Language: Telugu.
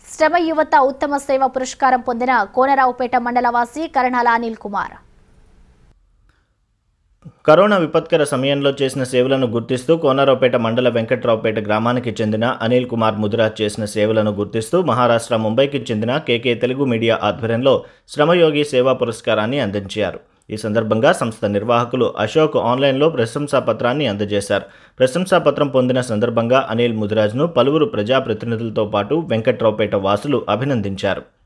శ్రమ యువత ఉత్తమ సేవ పురస్కారం పొందిన కోనరావుపేట మండలవాసి కరణాల అనిల్ కుమార్ కరోనా విపత్కర సమయంలో చేసిన సేవలను గుర్తిస్తూ కోనరావుపేట మండల వెంకట్రావుపేట గ్రామానికి చెందిన అనిల్ కుమార్ ముదిరాజ్ చేసిన సేవలను గుర్తిస్తూ మహారాష్ట్ర ముంబైకి చెందిన కేకే తెలుగు మీడియా ఆధ్వర్యంలో శ్రమయోగి సేవా పురస్కారాన్ని అందించారు ఈ సందర్భంగా సంస్థ నిర్వాహకులు అశోక్ ఆన్లైన్లో ప్రశంసా పత్రాన్ని అందజేశారు ప్రశంసా పత్రం పొందిన సందర్భంగా అనిల్ ముదిరాజ్ను పలువురు ప్రజాప్రతినిధులతో పాటు వెంకట్రావుపేట వాసులు అభినందించారు